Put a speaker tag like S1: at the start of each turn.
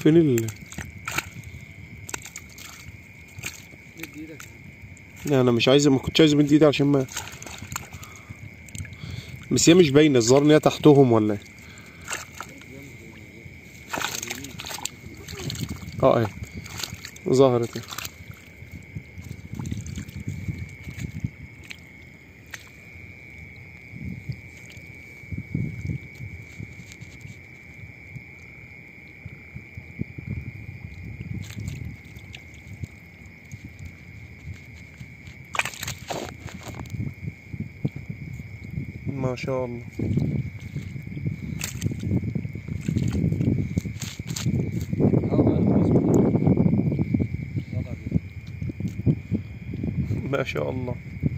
S1: فين ال
S2: مد ايدك
S1: لا انا مش عايز ما كنتش عايز امد ايدي عشان ما بس هي مش باينه الظاهر ان هي تحتهم ولا ايه اه اهي ظهرت اهي. ما شاء الله
S2: اه بقى خلاص وضع كده
S1: ما شاء الله